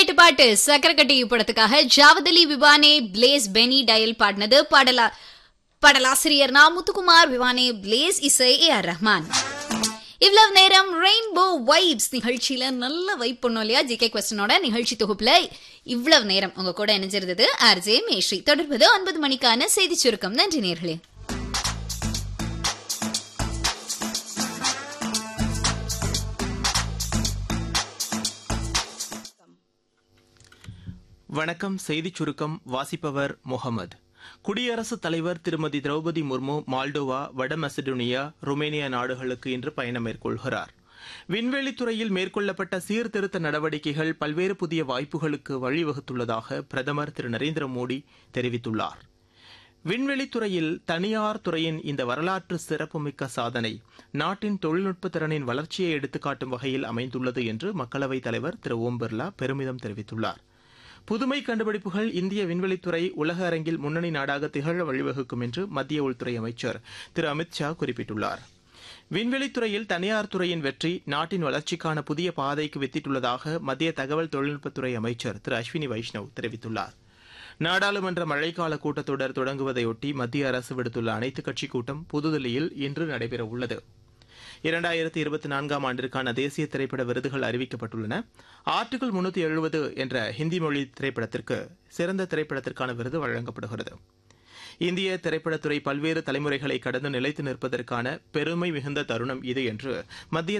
கேட்டு பாட்டு சக்கரக்கட்டி படத்துக்காக ஜாவதலி விவானே பிளேஸ் பெனி டயல் பாடினது பாடலா பாடலாசிரியர் நா முத்துக்குமார் விவானே பிளேஸ் இசை ஏ ஆர் ரஹ்மான் இவ்வளவு நேரம் ரெயின்போ வைப்ஸ் நிகழ்ச்சியில நல்ல வைப் பண்ணோம் இல்லையா ஜிகே கொஸ்டினோட நிகழ்ச்சி தொகுப்புல இவ்வளவு நேரம் உங்க கூட இணைஞ்சிருந்தது ஆர்ஜே மேஸ்ரீ தொடர்பது ஒன்பது மணிக்கான செய்தி சுருக்கம் நன்றி நேர்களே வணக்கம் செய்திச் சுருக்கம் வாசிப்பவர் முகமது குடியரசுத் தலைவர் திருமதி திரௌபதி முர்மு மால்டோவா வட மெசடோனியா ருமேனியா நாடுகளுக்கு இன்று பயணம் மேற்கொள்கிறார் விண்வெளித்துறையில் மேற்கொள்ளப்பட்ட சீர்திருத்த நடவடிக்கைகள் பல்வேறு புதிய வாய்ப்புகளுக்கு வழிவகுத்துள்ளதாக பிரதமர் திரு நரேந்திர மோடி தெரிவித்துள்ளார் விண்வெளித்துறையில் தனியார் துறையின் இந்த வரலாற்று சிறப்புமிக்க சாதனை நாட்டின் தொழில்நுட்ப திறனின் வளர்ச்சியை எடுத்துக்காட்டும் வகையில் அமைந்துள்ளது என்று மக்களவைத் தலைவர் திரு ஓம் பிர்லா பெருமிதம் தெரிவித்துள்ளார் புதுமை கண்டுபிடிப்புகள் இந்திய விண்வெளித்துறை உலக அரங்கில் முன்னணி நாடாக திகழ வழிவகுக்கும் என்று மத்திய உள்துறை அமைச்சர் திரு அமித் ஷா குறிப்பிட்டுள்ளார் விண்வெளித்துறையில் தனியார் துறையின் வெற்றி நாட்டின் வளர்ச்சிக்கான புதிய பாதைக்கு வித்திட்டுள்ளதாக மத்திய தகவல் தொழில்நுட்பத்துறை அமைச்சர் திரு அஸ்வினி வைஷ்ணவ் தெரிவித்துள்ளார் நாடாளுமன்ற மழைக்கால கூட்டத்தொடர் தொடங்குவதையொட்டி மத்திய அரசு விடுத்துள்ள அனைத்துக் கட்சி கூட்டம் புதுதில்லியில் இன்று நடைபெறவுள்ளது இரண்டாயிரத்தி இருபத்தி நான்காம் ஆண்டிற்கான தேசிய திரைப்பட விருதுகள் அறிவிக்கப்பட்டுள்ளன ஆர்டிகிள் முன்னூத்தி எழுபது என்ற ஹிந்தி மொழி திரைப்படத்திற்கு சிறந்த திரைப்படத்திற்கான விருது வழங்கப்படுகிறது இந்திய திரைப்படத்துறை பல்வேறு தலைமுறைகளை கடந்து நிலைத்து நிற்பதற்கான பெருமை மிகுந்த தருணம் இது என்று மத்திய